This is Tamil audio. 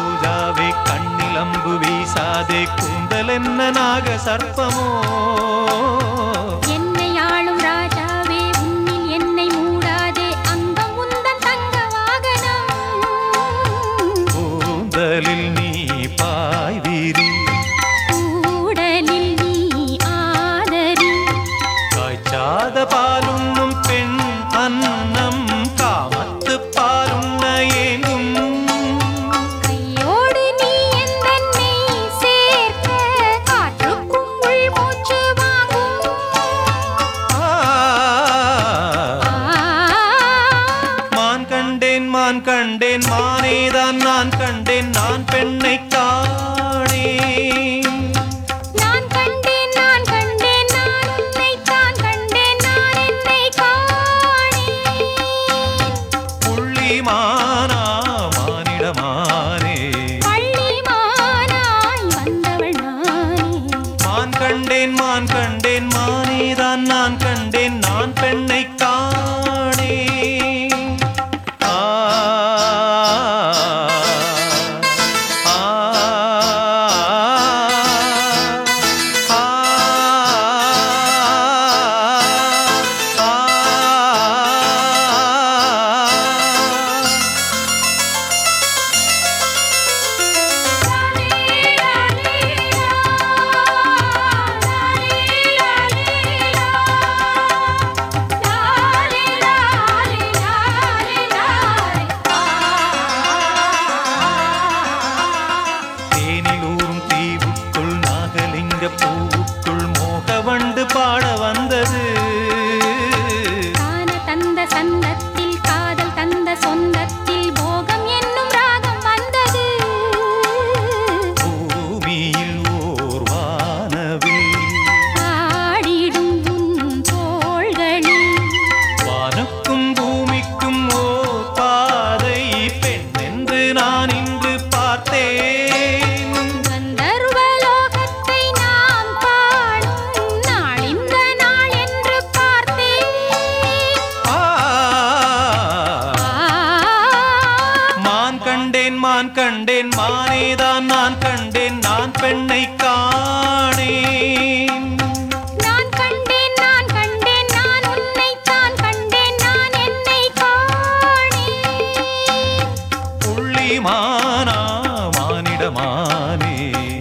ரோஜாவே கண்ணில் அம்பு வீசாதே கூந்தல் என்ன நாக சர்ப்பமோ என்னை ஆளும் ராஜாவே உன்னில் என்னை மூடாதே அங்கம் உந்தன் தங்க வாகனம் கூந்தலில் நீ பாய்வீரி கூடலில் நீ ஆதரி காய்ச்சாத பாலுண்ணும் பெண் அன்னம் காமத்து பாலுண்ண ஏங்கும் கையோடு நீ எந்தன்னை சேர்க்க காற்றுக்கும் உள் மூச்சு வாங்கும் ஆ, ஆ மான் கண்டேன் மான் கண்டேன் மானேதான் நான் கண்டேன் நான் பெண்ணை காணேன் நான் கண்டேன் நான் கண்டேன் நான் உன்னை தான் கண்டேன் நான் என்னை காணேன் புள்ளி மானா மானிடமானே பள்ளி மானாய் வந்தவள் நானே மான் கண்டேன் மான் கண்டேன் மானேதான் நான் கண்டேன் நான் பெண்ணை காணேன் ஆ, ஆ, ஆ, ஆ. தேனிலூரும் தீவுக்குள் நாகலிங்க பூவுக்குள் மோகவண்டு பாட வந்தது காண தந்த சந்தத்தில் காதல் தந்த சொந்தத்தில் போகம் என்னும் ராகம் வந்தது பூமியில் ஓர் வானவில் ஆடிடும் உன் தோள்களில் வானுக்கும் பூமிக்கும் ஓர் பாதை பெண் என்று நான் இன்று பார்த்தேன் கந்தர்வலோகத்தை நாம் காணும் நாள் இந்த நாள் என்று பார்த்தேன் ஆ, ஆ மான் கண்டேன் மான் கண்டேன் மானேதான் நான் கண்டேன் நான் பெண்ணை காணேன் நான் கண்டேன் நான் கண்டேன் நான் உன்னை தான் கண்டேன் நான் என்னை காணேன் புள்ளி மானா மானிடமானே